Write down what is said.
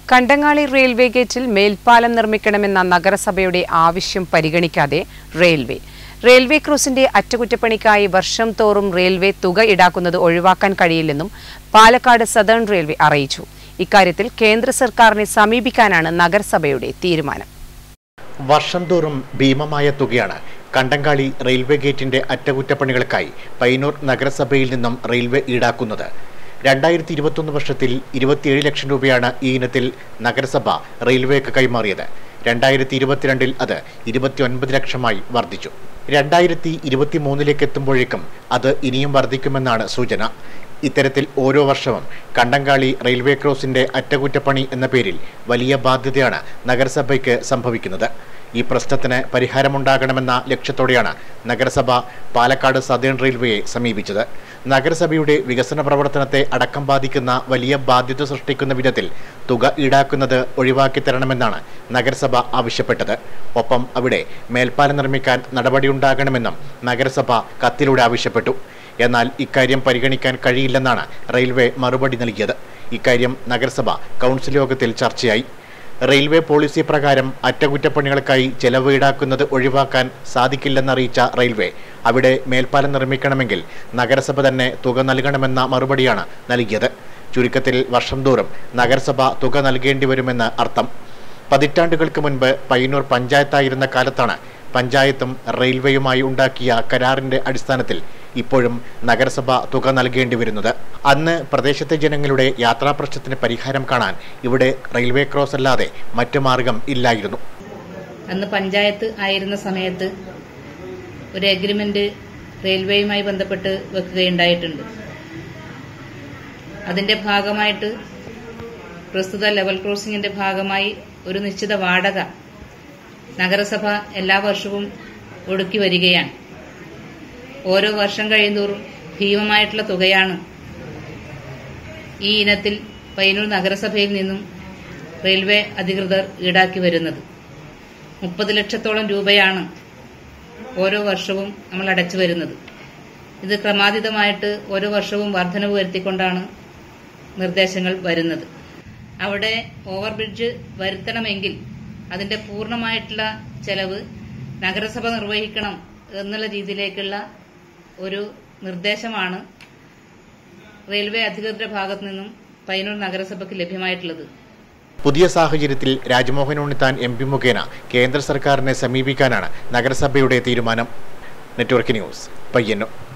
കണ്ടങ്ങാളി railway ഗേറ്റിൽ മേൽപ്പാലം നിർമ്മിക്കണമെന്ന നഗരസഭയുടെ ആവശ്യം പരിഗണിക്കാതെ റെയിൽവേ റെയിൽവേ ക്രോസിന്റെ അറ്റകുറ്റപ്പണിക്കായി വർഷം തോറും റെയിൽവേ തുക ഈടാക്കുന്നത് ഒഴിവാക്കാൻ കഴിയില്ലെന്നും പാലക്കാട് സദേൺ റെയിൽവേ അറിയിച്ചു ഇക്കാര്യത്തിൽ കേന്ദ്ര സർക്കാരിനെ സമീപിക്കാനാണ് നഗരസഭയുടെ തീരുമാനം വർഷം തോറും ഭീമമായ തുകയാണ് കണ്ടങ്കാളി റെയിൽവേ ഗേറ്റിന്റെ അറ്റകുറ്റപ്പണികൾക്കായി പയ്യന്നൂർ നഗരസഭയിൽ നിന്നും റെയിൽവേ ഈടാക്കുന്നത് രണ്ടായിരത്തി ഇരുപത്തൊന്ന് വർഷത്തിൽ ഇരുപത്തിയേഴ് ലക്ഷം രൂപയാണ് ഈ ഇനത്തിൽ നഗരസഭ റെയിൽവേക്ക് കൈമാറിയത് രണ്ടായിരത്തി ഇരുപത്തിരണ്ടിൽ അത് ഇരുപത്തിയൊൻപത് ലക്ഷമായി വർദ്ധിച്ചു രണ്ടായിരത്തി ഇരുപത്തി മൂന്നിലേക്ക് എത്തുമ്പോഴേക്കും അത് ഇനിയും വർദ്ധിക്കുമെന്നാണ് സൂചന ഇത്തരത്തിൽ ഓരോ വർഷവും കണ്ടങ്കാളി റെയിൽവേ ക്രോസിന്റെ അറ്റകുറ്റപ്പണി എന്ന പേരിൽ വലിയ ബാധ്യതയാണ് നഗരസഭയ്ക്ക് സംഭവിക്കുന്നത് ഈ പ്രശ്നത്തിന് പരിഹാരമുണ്ടാകണമെന്ന ലക്ഷ്യത്തോടെയാണ് നഗരസഭ പാലക്കാട് സദേൺ റെയിൽവേയെ സമീപിച്ചത് നഗരസഭയുടെ വികസന പ്രവർത്തനത്തെ അടക്കം ബാധിക്കുന്ന വലിയ ബാധ്യത സൃഷ്ടിക്കുന്ന വിധത്തിൽ തുക ഈടാക്കുന്നത് ഒഴിവാക്കി തരണമെന്നാണ് നഗരസഭ ആവശ്യപ്പെട്ടത് ഒപ്പം അവിടെ മേൽപ്പാലം നിർമ്മിക്കാൻ നടപടിയുണ്ടാകണമെന്നും നഗരസഭ കത്തിലൂടെ ആവശ്യപ്പെട്ടു എന്നാൽ ഇക്കാര്യം പരിഗണിക്കാൻ കഴിയില്ലെന്നാണ് റെയിൽവേ മറുപടി നൽകിയത് ഇക്കാര്യം നഗരസഭ കൗൺസിൽ യോഗത്തിൽ ചർച്ചയായി റെയിൽവേ പോളിസി പ്രകാരം അറ്റകുറ്റപ്പണികൾക്കായി ചെലവ് ഈടാക്കുന്നത് ഒഴിവാക്കാൻ സാധിക്കില്ലെന്നറിയിച്ച റെയിൽവേ അവിടെ മേൽപ്പാലം നിർമ്മിക്കണമെങ്കിൽ നഗരസഭ തന്നെ തുക നൽകണമെന്ന മറുപടിയാണ് നൽകിയത് ചുരുക്കത്തിൽ വർഷം തോറും നഗരസഭ തുക നൽകേണ്ടി വരുമെന്ന് അർത്ഥം പതിറ്റാണ്ടുകൾക്ക് മുൻപ് പയ്യന്നൂർ പഞ്ചായത്തായിരുന്ന കാലത്താണ് പഞ്ചായത്തും റെയിൽവേയുമായി ഉണ്ടാക്കിയ കരാറിന്റെ അടിസ്ഥാനത്തിൽ ഇപ്പോഴും നഗരസഭ തുക നൽകേണ്ടി വരുന്നത് അന്ന് പ്രദേശത്തെ ജനങ്ങളുടെ യാത്രാ പ്രശ്നത്തിന് പരിഹാരം കാണാൻ ഇവിടെ റെയിൽവേ ക്രോസ് അല്ലാതെ മറ്റു മാർഗം ഇല്ലായിരുന്നു അന്ന് പഞ്ചായത്ത് ആയിരുന്ന സമയത്ത് ഒരു എഗ്രിമെന്റ് റെയിൽവേയുമായി ബന്ധപ്പെട്ട് വെക്കുകയുണ്ടായിട്ടുണ്ട് അതിന്റെ ഭാഗമായിട്ട് പ്രസ്തുത ലെവൽ ക്രോസിംഗിന്റെ ഭാഗമായി ഒരു നിശ്ചിത വാടക നഗരസഭ എല്ലാ വർഷവും ഒടുക്കി വരികയാണ് ഓരോ വർഷം കഴിയുന്തോറും ഭീമമായിട്ടുള്ള തുകയാണ് ഈ ഇനത്തിൽ പയ്യന്നൂർ നഗരസഭയിൽ നിന്നും റെയിൽവേ അധികൃതർ ഈടാക്കി വരുന്നത് മുപ്പത് ലക്ഷത്തോളം രൂപയാണ് ഓരോ വർഷവും നമ്മൾ അടച്ചു വരുന്നത് ഇത് ക്രമാതീതമായിട്ട് ഓരോ വർഷവും വർധനവ് വരുത്തിക്കൊണ്ടാണ് നിർദ്ദേശങ്ങൾ വരുന്നത് അവിടെ ഓവർബ്രിഡ്ജ് വരുത്തണമെങ്കിൽ അതിന്റെ പൂർണ്ണമായിട്ടുള്ള ചെലവ് നഗരസഭ നിർവഹിക്കണം എന്നുള്ള രീതിയിലേക്കുള്ള ഒരു നിർദ്ദേശമാണ് റെയിൽവേ അധികൃതരുടെ ഭാഗത്തു നിന്നും പയ്യന്നൂർ നഗരസഭയ്ക്ക് ലഭ്യമായിട്ടുള്ളത് പുതിയ സാഹചര്യത്തിൽ രാജ്മോഹൻ ഉണ്ണിത്താൻ എം പി മുഖേന കേന്ദ്ര സർക്കാരിനെ സമീപിക്കാനാണ് നഗരസഭയുടെ തീരുമാനം നെറ്റ്വർക്ക് ന്യൂസ് പയ്യന്നൂർ